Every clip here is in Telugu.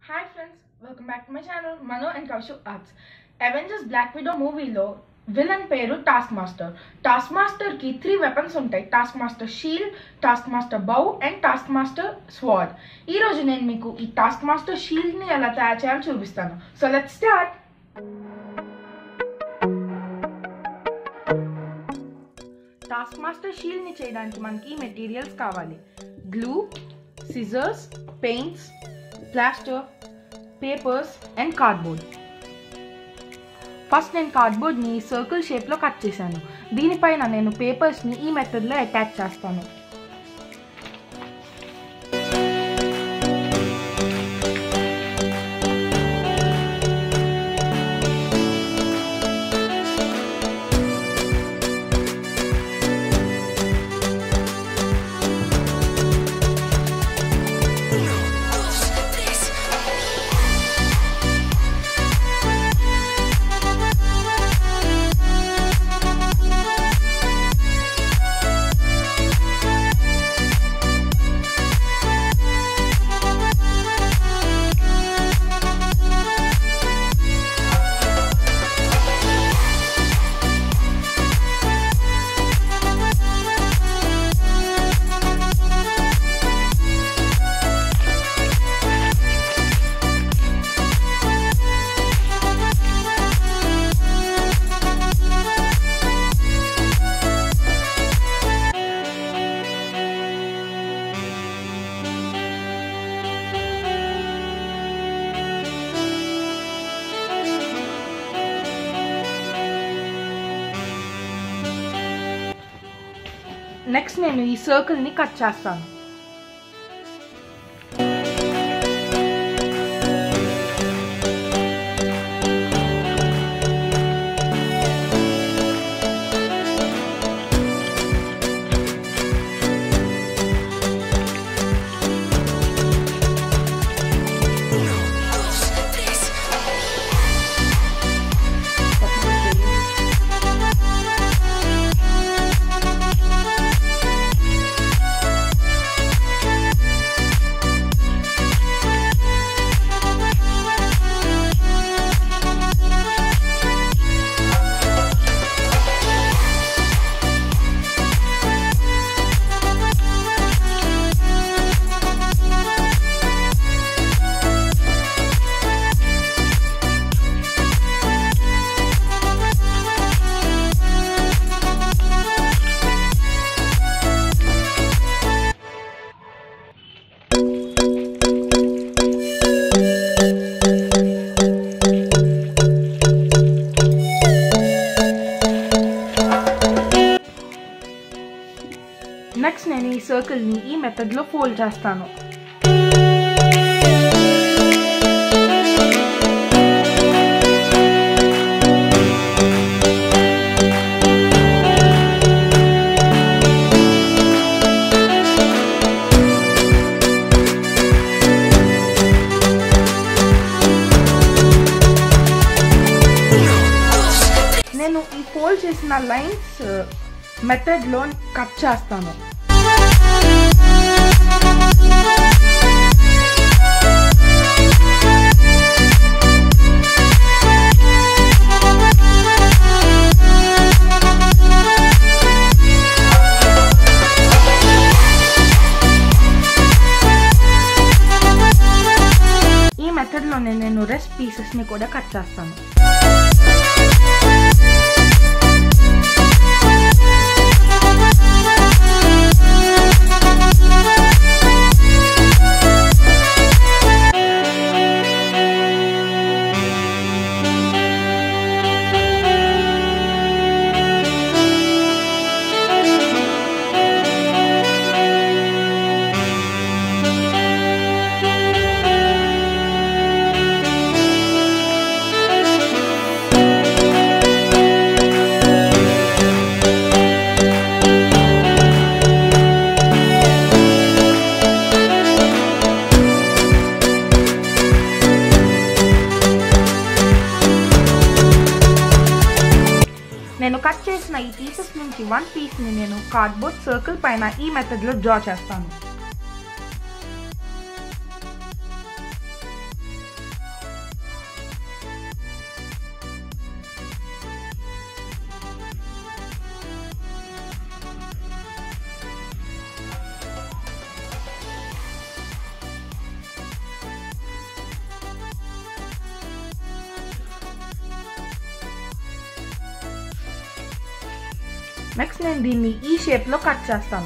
hi friends welcome back to my channel Manu and Kaushu arts Avengers Black Widow మూవీలో విలన్ పేరు టాస్క్ మాస్టర్ టాస్క్ మాస్టర్ కి త్రీ వెపన్స్ ఉంటాయి task master shield task master bow and task master sword ఈ రోజు నేను మీకు ఈ టాస్క్ మాస్టర్ షీల్డ్ ని ఎలా తయారు చేయాలో చూపిస్తాను so let start task master shield ని చేయడానికి మనకి మెటీరియల్స్ కావాలి glue scissors paints plaster papers and cardboard first నేను కార్డ్బోర్డ్ని సర్కిల్ షేప్లో కట్ చేశాను దీనిపైన నేను పేపర్స్ని ఈ మెథడ్లో అటాచ్ చేస్తాను నెక్స్ట్ నేను ఈ సర్కిల్ని కట్ చేస్తాను నెక్స్ట్ నేను ఈ సర్కిల్ని ఈ మెథడ్లో ఫోల్డ్ చేస్తాను నేను ఈ ఫోల్డ్ చేసిన లైన్స్ మెథడ్లో కట్ చేస్తాను ఈ మెథడ్లోనే నేను రెస్ట్ పీసెస్ని కూడా కట్ చేస్తాను నేను కట్ చేసిన ఈ పీసెస్ నుంచి వన్ పీస్ని నేను కార్డ్బోర్డ్ సర్కిల్ పైన ఈ మెథడ్లో డ్రా చేస్తాను నెక్స్ట్ నేను దీన్ని ఈ షేప్లో కట్ చేస్తాను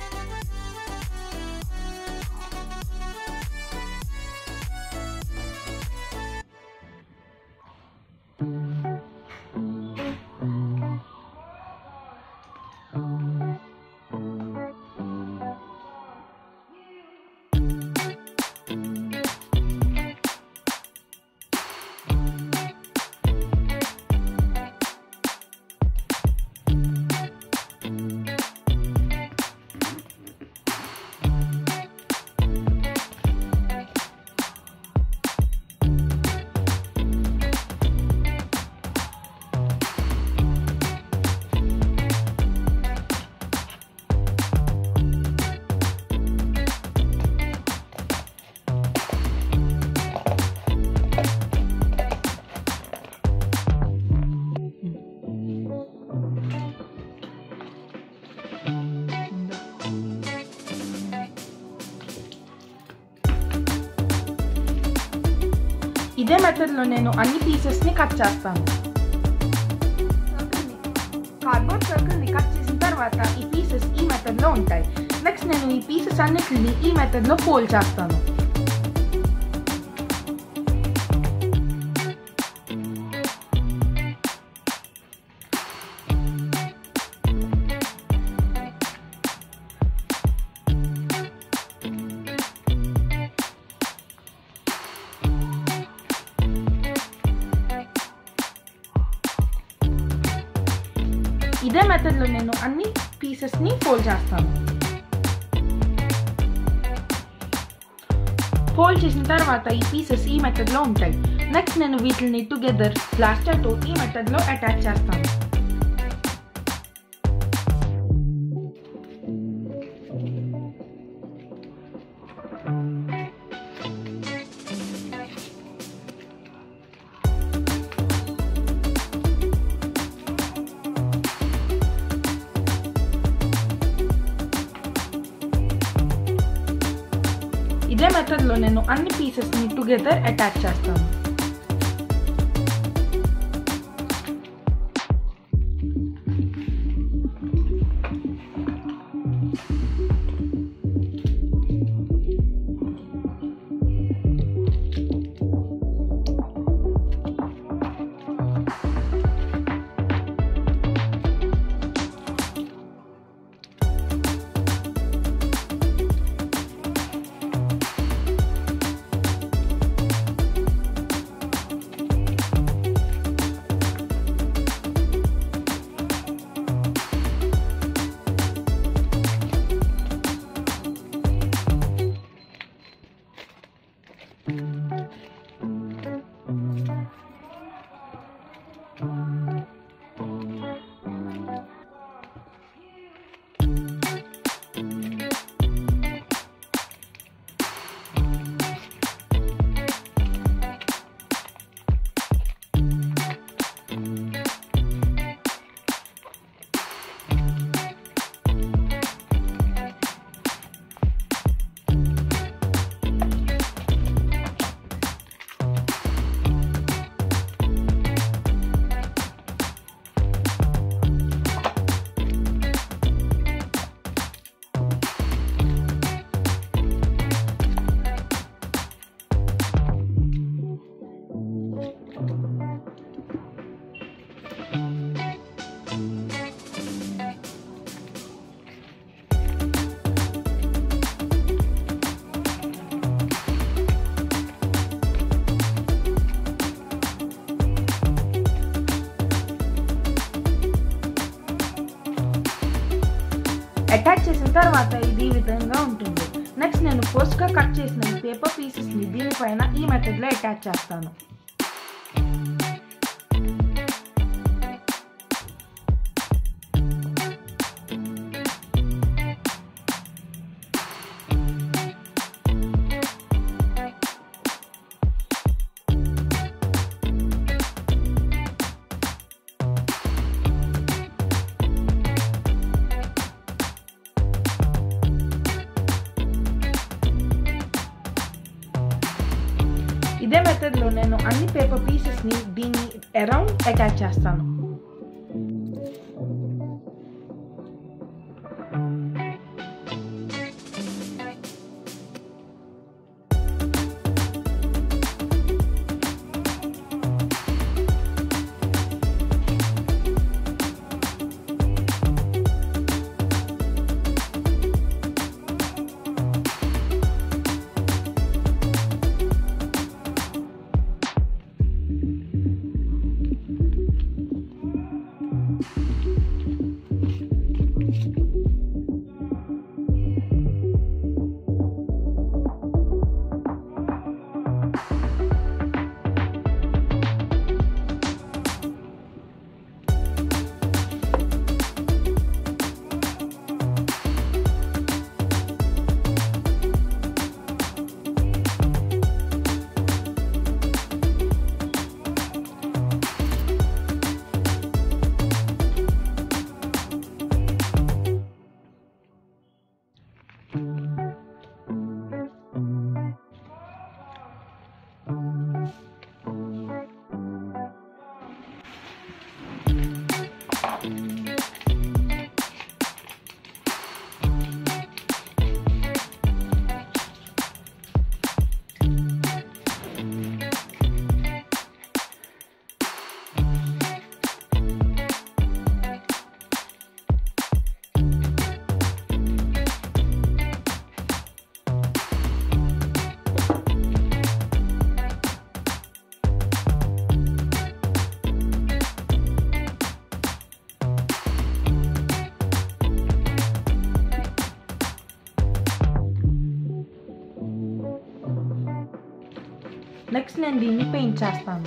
ఇదే మెథడ్లో నేను అన్ని పీసెస్ని కట్ చేస్తాను కార్డ్బోర్డ్ సర్కిల్ని కట్ చేసిన తర్వాత ఈ పీసెస్ ఈ మెథడ్లో ఉంటాయి నెక్స్ట్ నేను ఈ పీసెస్ అన్నిటిని ఈ మెథడ్లో ఫోల్డ్ చేస్తాను ఇదే మెథడ్లో నేను అన్ని పీసెస్ని ఫోల్డ్ చేస్తాను ఫోల్డ్ చేసిన తర్వాత ఈ పీసెస్ ఈ మెథడ్లో ఉంటాయి నెక్స్ట్ నేను వీటిని టుగెదర్ ప్లాస్టర్తో ఈ మెథడ్లో అటాచ్ చేస్తాను ఇదే మెథడ్లో నేను అన్ని పీసెస్ని టుగెదర్ అటాచ్ చేస్తాను అటాచ్ చేసిన తర్వాత ఇది ఈ విధంగా ఉంటుంది నెక్స్ట్ నేను ఫస్ట్గా కట్ చేసిన ఈ పేపర్ పీసెస్ని దీనిపైన ఈ మెథడ్లో అటాచ్ చేస్తాను ఇదే మెథడ్లో నేను అన్ని పేపర్ పీసెస్ని దీన్ని అరౌండ్ అటాచ్ చేస్తాను నెక్స్ట్ నేను దీన్ని పెయింట్ చేస్తాను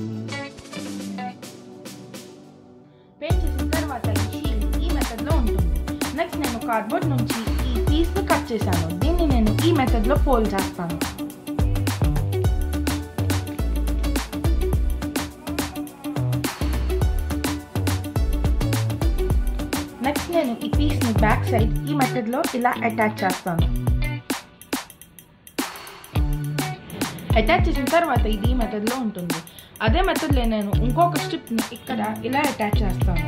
పెయింట్ చేసిన తర్వాత ఈ షీల్డ్ ఈ మెథడ్లో ఉంటుంది నెక్స్ట్ నేను కార్డ్బోర్డ్ నుంచి ఈ పీస్ని కట్ చేశాను దీన్ని నేను ఈ మెథడ్లో ఫోల్డ్ చేస్తాను నెక్స్ట్ నేను ఈ పీస్ని బ్యాక్ సైడ్ ఈ మెథడ్లో ఇలా అటాచ్ చేస్తాను అటాచ్ చేసిన తర్వాత ఇది ఈ మెథడ్లో ఉంటుంది అదే మెథడ్లో నేను ఇంకొక స్ట్రిప్ని ఇక్కడ ఇలా అటాచ్ చేస్తాను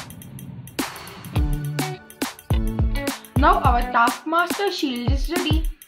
now our task master shield is ready